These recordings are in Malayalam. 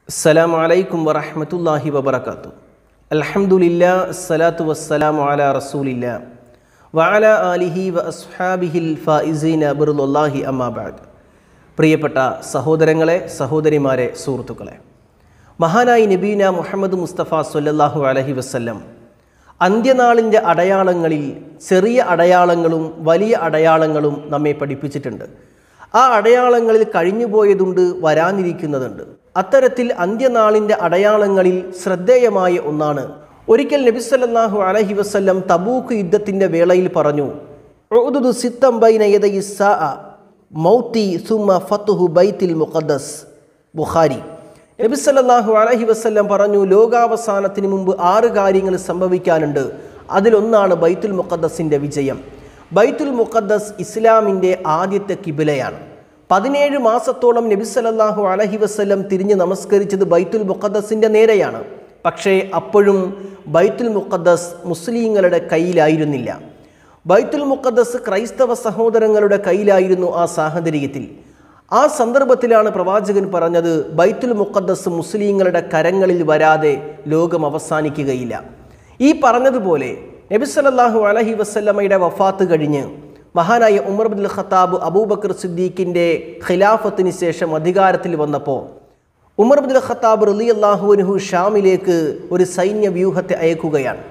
السلام عليكم ورحمة الله وبركاته الحمد لله الصلاة والسلام على رسول الله وعلى آله وأصحابه الفائزين برضو الله أما بعد പ്രിയപ്പെട്ട സഹോദരങ്ങളെ സഹോദരിമാരെ സുഹൃത്തുക്കളെ മഹാനായി നബീന മുഹമ്മദ് മുസ്തഫ സല്ലല്ലാഹു അലഹി വസ്ല്ലം അന്ത്യനാളിൻ്റെ അടയാളങ്ങളിൽ ചെറിയ അടയാളങ്ങളും വലിയ അടയാളങ്ങളും നമ്മെ പഠിപ്പിച്ചിട്ടുണ്ട് ആ അടയാളങ്ങളിൽ കഴിഞ്ഞുപോയതുണ്ട് വരാനിരിക്കുന്നതുണ്ട് അത്തരത്തിൽ അന്ത്യനാളിൻ്റെ അടയാളങ്ങളിൽ ശ്രദ്ധേയമായ ഒന്നാണ് ഒരിക്കൽ നബി സല്ലല്ലാഹു അലൈഹി വസല്ലം തബൂക്ക് യുദ്ധത്തിൻ്റെ വേളയിൽ പറഞ്ഞു ഉഅ്ദുദു സിത്തം ബൈന യദയി സാഅ മൗത്തി സുമ ഫത്തുഹു ബൈത്തിൽ മുഖദ്ദസ് ബുഖാരി നബി സല്ലല്ലാഹു അലൈഹി വസല്ലം പറഞ്ഞു ലോകാവസാനത്തിന് മുമ്പ് ആറ് കാര്യങ്ങൾ സംഭവിക്കാനുണ്ട് അതിലൊന്നാണ് ബൈത്തുൽ മുഖദ്ദസിൻ്റെ വിജയം ബൈത്തുൽ മുഖദ്ദസ് ഇസ്ലാമിൻ്റെ ആദ്യത്തെ കിബിലയാണ് പതിനേഴ് മാസത്തോളം നബി സല്ലല്ലാഹു അലൈഹി വസല്ലം തിരിഞ്ഞ് നമസ്കരിച്ചത് ബൈത്തുൽ മുഖദ്ദസിൻ്റെ നേരെയാണ് പക്ഷേ അപ്പോഴും ബൈത്തുൽ മുഖദ്ദസ് മുസ്ലിങ്ങളുടെ കയ്യിലായിരുന്നില്ല ബൈത്തുൽ മുഖദ്ദസ് ക്രൈസ്തവ സഹോദരങ്ങളുടെ കയ്യിലായിരുന്നു ആ സാഹചര്യത്തിൽ ആ സന്ദർഭത്തിലാണ് പ്രവാചകൻ പറഞ്ഞത് ബൈത്തുൽ മുഖദ്ദസ് മുസ്ലിങ്ങളുടെ കരങ്ങളിൽ വരാതെ ലോകം അവസാനിക്കുകയില്ല ഈ പറഞ്ഞതുപോലെ നബി സല്ലല്ലാഹു അലൈഹി വസല്ലമയുടെ വഫാത്ത് കഴിഞ്ഞ് മഹാനായ ഉമർ ബിൻ ഖത്താബ് അബൂബക്കർ സിദ്ദീഖിൻ്റെ ഖിലാഫത്തിന് ശേഷം അധികാരത്തിൽ വന്നപ്പോൾ ഉമർ ബിൻ ഖത്താബ് റലിയല്ലാഹുവിനുഹു ഷാമിലേക്ക് ഒരു സൈന്യ വ്യൂഹത്തെ അയക്കുകയാണ്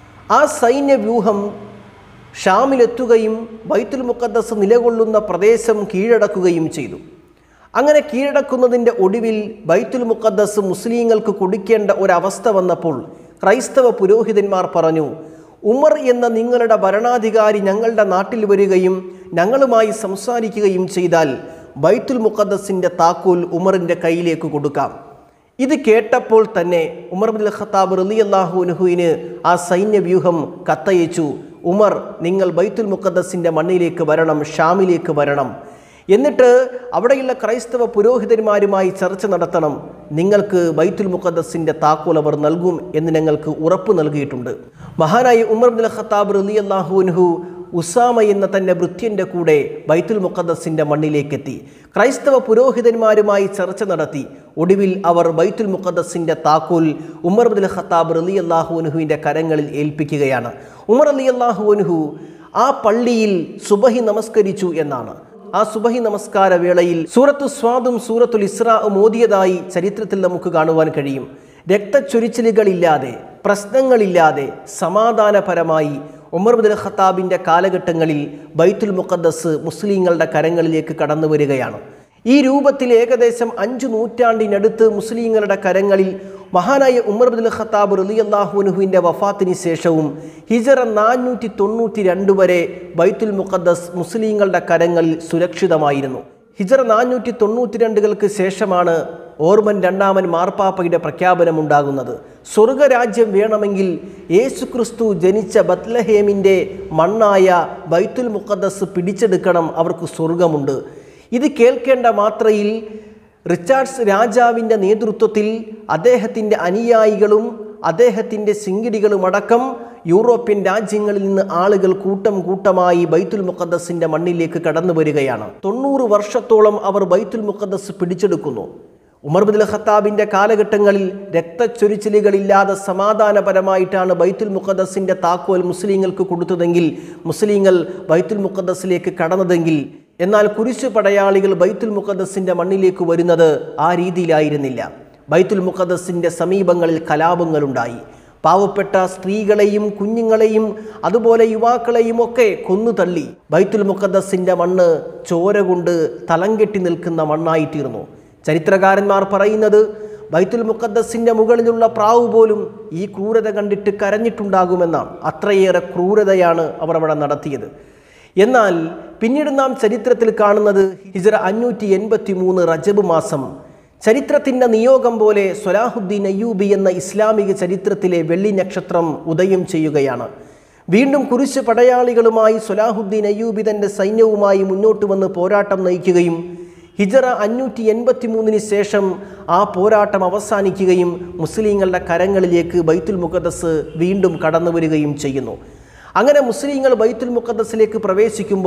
ആ സൈന്യ വ്യൂഹം ഷാമിലെത്തുകയും ബൈത്തുൽ മുഖദ്ദസ് നിലകൊള്ളുന്ന പ്രദേശം കീഴടക്കുകയും ചെയ്തു അങ്ങനെ കീഴടക്കുന്നതിൻ്റെ ഒടുവിൽ ബൈത്തുൽ മുഖദ്ദസ് മുസ്ലിങ്ങൾക്ക് കൊടുക്കേണ്ട ഒരവസ്ഥ വന്നപ്പോൾ ക്രൈസ്തവ പുരോഹിതന്മാർ പറഞ്ഞു ഉമർ എന്ന നിങ്ങളുടെ ഭരണാധികാരി ഞങ്ങളുടെ നാട്ടിൽ വരികയും ഞങ്ങളുമായി സംസാരിക്കുകയും ചെയ്താൽ ബൈത്തുൽ മുഖദ്ദസിൻ്റെ താക്കോൽ ഉമറിൻ്റെ കയ്യിലേക്ക് കൊടുക്കാം ഇത് കേട്ടപ്പോൾ തന്നെ ഉമർ ബിൻ ഖത്താബ് റലിയല്ലാഹുനുഹുവിന് ആ സൈന്യവ്യൂഹം കത്തയച്ചു ഉമർ നിങ്ങൾ ബൈത്തുൽ മുഖദ്ദസിൻ്റെ മണ്ണിലേക്ക് വരണം ഷാമിലേക്ക് വരണം എന്നിട്ട് അവിടെയുള്ള ക്രൈസ്തവ പുരോഹിതന്മാരുമായി ചർച്ച നടത്തണം നിങ്ങൾക്ക് ബൈത്തുൽ മുഖദ്ദസിൻ്റെ താക്കോൽ അവർ നൽകും എന്ന് ഞങ്ങൾക്ക് ഉറപ്പ് നൽകിയിട്ടുണ്ട് മഹാനായി ഉമർ ബിൻ ഖത്താബ് റലിയല്ലാഹുനുഹു ഉസാമ എന്ന തൻ്റെ ഭൃത്യൻ്റെ കൂടെ ബൈത്തുൽ മുഖദ്ദസിൻ്റെ മണ്ണിലേക്കെത്തി ക്രൈസ്തവ പുരോഹിതന്മാരുമായി ചർച്ച നടത്തി ഒടുവിൽ അവർ ബൈത്തുൽ മുഖദ്ദസിൻ്റെ താക്കോൽ ഉമർ ബിൻ ഖത്താബ് റലി അള്ളാഹുനുഹുവിൻ്റെ കരങ്ങളിൽ ഏൽപ്പിക്കുകയാണ് ഉമർ അലി അള്ളാഹുനുഹു ആ പള്ളിയിൽ സുബഹി നമസ്കരിച്ചു എന്നാണ് ആ സുബഹി നമസ്കാര വേളയിൽ സൂറത്തു സ്വാദും സൂറത്തുൽ ഇസ്രാ മോദിയതായി ചരിത്രത്തിൽ നമുക്ക് കാണുവാൻ കഴിയും രക്തച്ചൊരിച്ചിലുകളില്ലാതെ പ്രശ്നങ്ങളില്ലാതെ സമാധാനപരമായി ഉമർ ബിൻ ഖത്താബിൻ്റെ കാലഘട്ടങ്ങളിൽ ബൈത്തുൽ മുഖദ്ദസ് മുസ്ലിങ്ങളുടെ കരങ്ങളിലേക്ക് കടന്നു വരികയാണ് ഈ രൂപത്തിൽ ഏകദേശം അഞ്ചു നൂറ്റാണ്ടിനടുത്ത് മുസ്ലിങ്ങളുടെ കരങ്ങളിൽ മഹാനായ ഉമർ ബിൻ ഖത്താബ് റലിയല്ലാഹുനുഹുവിൻ്റെ വഫാത്തിന് ശേഷവും ഹിജറ നാനൂറ്റി തൊണ്ണൂറ്റി രണ്ട് വരെ ബൈത്തുൽ മുഖദ്ദസ് മുസ്ലിങ്ങളുടെ കരങ്ങളിൽ സുരക്ഷിതമായിരുന്നു ഹിജറ നാനൂറ്റി തൊണ്ണൂറ്റി രണ്ടുകൾക്ക് ശേഷമാണ് ഓർമൻ രണ്ടാമൻ മാർപ്പാപ്പയുടെ പ്രഖ്യാപനമുണ്ടാകുന്നത് സ്വർഗരാജ്യം വേണമെങ്കിൽ യേശുക്രിസ്തു ജനിച്ച ബത്ലഹേമിൻ്റെ മണ്ണായ ബൈത്തുൽ മുഖദ്ദസ് പിടിച്ചെടുക്കണം അവർക്ക് സ്വർഗമുണ്ട് ഇത് കേൾക്കേണ്ട മാത്രയിൽ റിച്ചാർഡ്സ് രാജാവിൻ്റെ നേതൃത്വത്തിൽ അദ്ദേഹത്തിൻ്റെ അനുയായികളും അദ്ദേഹത്തിൻ്റെ സിങ്കിടികളുമടക്കം യൂറോപ്യൻ രാജ്യങ്ങളിൽ നിന്ന് ആളുകൾ കൂട്ടം കൂട്ടമായി ബൈത്തുൽ മുഖദ്ദസിൻ്റെ മണ്ണിലേക്ക് കടന്നു വരികയാണ് തൊണ്ണൂറ് വർഷത്തോളം അവർ ബൈത്തുൽ മുഖദ്ദസ് പിടിച്ചെടുക്കുന്നു ഉമർ ബിൻ ഖത്താബിൻ്റെ കാലഘട്ടങ്ങളിൽ രക്തച്ചൊരിച്ചിലുകളില്ലാതെ സമാധാനപരമായിട്ടാണ് ബൈത്തുൽ മുഖദ്ദസിൻ്റെ താക്കോൽ മുസ്ലിങ്ങൾക്ക് കൊടുത്തതെങ്കിൽ മുസ്ലിങ്ങൾ ബൈത്തുൽ മുഖദ്ദസിലേക്ക് കടന്നതെങ്കിൽ എന്നാൽ കുരിശു പടയാളികൾ ബൈത്തുൽ മുഖദ്ദസിൻ്റെ മണ്ണിലേക്ക് വരുന്നത് ആ രീതിയിലായിരുന്നില്ല ബൈത്തുൽ മുഖദ്ദസിൻ്റെ സമീപങ്ങളിൽ കലാപങ്ങളുണ്ടായി പാവപ്പെട്ട സ്ത്രീകളെയും കുഞ്ഞുങ്ങളെയും അതുപോലെ യുവാക്കളെയും ഒക്കെ കൊന്നു തള്ളി ബൈത്തുൽ മുഖദ്ദസിൻ്റെ മണ്ണ് ചോര കൊണ്ട് തലം കെട്ടി നിൽക്കുന്ന മണ്ണായിത്തീർന്നു ചരിത്രകാരന്മാർ പറയുന്നത് ബൈത്തുൽ മുഖദ്ദസിൻ്റെ മുകളിലുള്ള പ്രാവ് പോലും ഈ ക്രൂരത കണ്ടിട്ട് കരഞ്ഞിട്ടുണ്ടാകുമെന്നാണ് അത്രയേറെ ക്രൂരതയാണ് അവർ അവിടെ നടത്തിയത് എന്നാൽ പിന്നീട് നാം ചരിത്രത്തിൽ കാണുന്നത് ഹിജറ അഞ്ഞൂറ്റി എൺപത്തി മൂന്ന് റജബ് മാസം ചരിത്രത്തിൻ്റെ നിയോഗം പോലെ സൊലാഹുദ്ദീൻ അയ്യൂബി എന്ന ഇസ്ലാമിക ചരിത്രത്തിലെ വെള്ളി നക്ഷത്രം ഉദയം ചെയ്യുകയാണ് വീണ്ടും കുരിശ് പടയാളികളുമായി സൊലാഹുദ്ദീൻ അയ്യൂബി തൻ്റെ സൈന്യവുമായി മുന്നോട്ട് വന്ന് പോരാട്ടം നയിക്കുകയും ഹിജറ അഞ്ഞൂറ്റി എൺപത്തി മൂന്നിന് ശേഷം ആ പോരാട്ടം അവസാനിക്കുകയും മുസ്ലിങ്ങളുടെ കരങ്ങളിലേക്ക് ബൈത്തുൽ മുഖദ്ദസ് വീണ്ടും കടന്നു വരികയും ചെയ്യുന്നു അങ്ങനെ മുസ്ലിങ്ങൾ ബൈത്തുൽ മുഖദ്ദസിലേക്ക് പ്രവേശിക്കുമ്പോൾ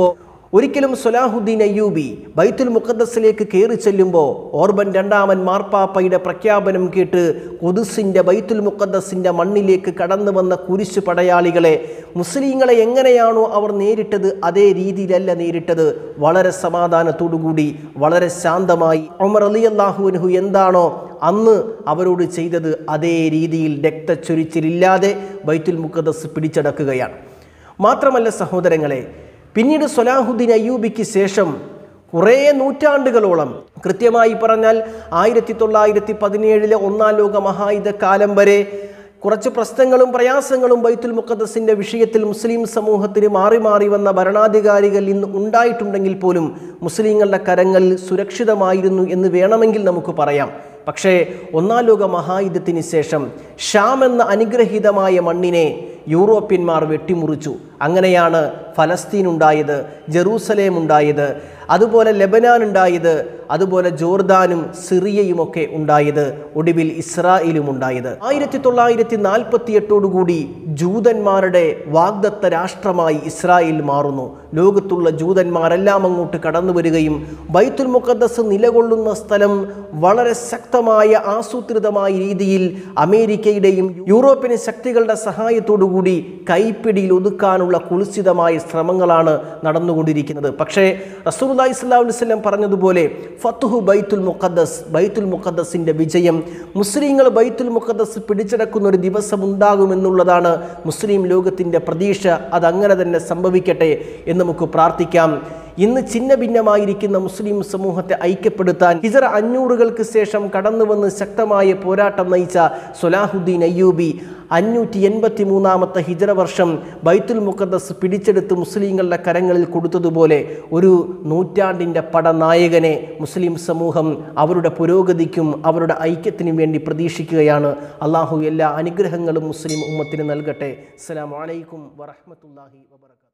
ഒരിക്കലും സൊലാഹുദ്ദീൻ അയ്യൂബി ബൈത്തുൽ മുഖദ്ദസിലേക്ക് കയറി ചെല്ലുമ്പോൾ ഓർബൻ രണ്ടാമൻ മാർപ്പാപ്പയുടെ പ്രഖ്യാപനം കേട്ട് കുതിസിൻ്റെ ബൈത്തുൽ മുഖദ്ദസിൻ്റെ മണ്ണിലേക്ക് കടന്നു വന്ന കുരിശു പടയാളികളെ മുസ്ലിങ്ങളെ എങ്ങനെയാണോ അവർ നേരിട്ടത് അതേ രീതിയിലല്ല നേരിട്ടത് വളരെ സമാധാനത്തോടുകൂടി വളരെ ശാന്തമായി ഉമർ അലി അള്ളാഹുവിൻഹു എന്താണോ അന്ന് അവരോട് ചെയ്തത് അതേ രീതിയിൽ രക്തച്ചൊരിച്ചിലില്ലാതെ ബൈത്തുൽ മുഖദ്ദസ് പിടിച്ചടക്കുകയാണ് മാത്രമല്ല സഹോദരങ്ങളെ പിന്നീട് സൊലാഹുദ്ദീൻ അയ്യൂബിക്ക് ശേഷം കുറേ നൂറ്റാണ്ടുകളോളം കൃത്യമായി പറഞ്ഞാൽ ആയിരത്തി തൊള്ളായിരത്തി പതിനേഴിലെ ഒന്നാം ലോക മഹായുദ്ധകാലം വരെ കുറച്ച് പ്രശ്നങ്ങളും പ്രയാസങ്ങളും ബൈത്തുൽ മുഖദ്ദസിൻ്റെ വിഷയത്തിൽ മുസ്ലിം സമൂഹത്തിന് മാറി മാറി വന്ന ഭരണാധികാരികൾ ഇന്ന് ഉണ്ടായിട്ടുണ്ടെങ്കിൽ പോലും മുസ്ലിങ്ങളുടെ കരങ്ങളിൽ സുരക്ഷിതമായിരുന്നു എന്ന് വേണമെങ്കിൽ നമുക്ക് പറയാം പക്ഷേ ഒന്നാം ലോക മഹായുദ്ധത്തിന് ശേഷം ഷാം എന്ന അനുഗ്രഹീതമായ മണ്ണിനെ യൂറോപ്യന്മാർ വെട്ടിമുറിച്ചു അങ്ങനെയാണ് ഫലസ്തീൻ ഉണ്ടായത് ജെറൂസലേം ഉണ്ടായത് അതുപോലെ ലെബനാൻ ഉണ്ടായത് അതുപോലെ ജോർദാനും സിറിയയുമൊക്കെ ഉണ്ടായത് ഒടുവിൽ ഇസ്രായേലും ഉണ്ടായത് ആയിരത്തി തൊള്ളായിരത്തി നാൽപ്പത്തി എട്ടോടുകൂടി ജൂതന്മാരുടെ വാഗ്ദത്ത രാഷ്ട്രമായി ഇസ്രായേൽ മാറുന്നു ലോകത്തുള്ള ജൂതന്മാരെല്ലാം അങ്ങോട്ട് കടന്നു വരികയും ബൈത്തുൽ മുഖദ്ദസ് നിലകൊള്ളുന്ന സ്ഥലം വളരെ ശക്തമായ ആസൂത്രിതമായ രീതിയിൽ അമേരിക്കയുടെയും യൂറോപ്യൻ ശക്തികളുടെ സഹായത്തോടുകൂടി കൈപ്പിടിയിൽ ഒതുക്കാനുള്ള കുളിസിതമായ ശ്രമങ്ങളാണ് നടന്നുകൊണ്ടിരിക്കുന്നത് പക്ഷേ റസൂലുള്ളാഹി സ്വല്ലല്ലാഹു അലൈഹി വസല്ലം പറഞ്ഞതുപോലെ ഫത്തുഹു ബൈത്തുൽ മുഖദ്ദസ് ബൈത്തുൽ മുഖദ്ദസിൻ്റെ വിജയം മുസ്ലിങ്ങൾ ബൈത്തുൽ മുഖദ്ദസ് പിടിച്ചടക്കുന്ന ഒരു ദിവസം ഉണ്ടാകുമെന്നുള്ളതാണ് മുസ്ലിം ലോകത്തിൻ്റെ പ്രതീക്ഷ അതങ്ങനെ തന്നെ സംഭവിക്കട്ടെ എന്ന് നമുക്ക് പ്രാർത്ഥിക്കാം ഇന്ന് ചിന്ന ഭിന്നമായിരിക്കുന്ന മുസ്ലിം സമൂഹത്തെ ഐക്യപ്പെടുത്താൻ ഹിജറ അഞ്ഞൂറുകൾക്ക് ശേഷം കടന്നു വന്ന് ശക്തമായ പോരാട്ടം നയിച്ച സൊലാഹുദ്ദീൻ അയ്യൂബി അഞ്ഞൂറ്റി എൺപത്തി മൂന്നാമത്തെ ഹിജറ വർഷം ബൈത്തുൽ മുഖദ്ദസ് പിടിച്ചെടുത്ത് മുസ്ലിങ്ങളുടെ കരങ്ങളിൽ കൊടുത്തതുപോലെ ഒരു നൂറ്റാണ്ടിൻ്റെ പടനായകനെ മുസ്ലിം സമൂഹം അവരുടെ പുരോഗതിക്കും അവരുടെ ഐക്യത്തിനും വേണ്ടി പ്രതീക്ഷിക്കുകയാണ് അള്ളാഹു എല്ലാ അനുഗ്രഹങ്ങളും മുസ്ലിം ഉമ്മത്തിന് നൽകട്ടെ അസ്സലാമു അലൈക്കും വറഹ്മത്തുള്ളാഹി വബറകാതുഹു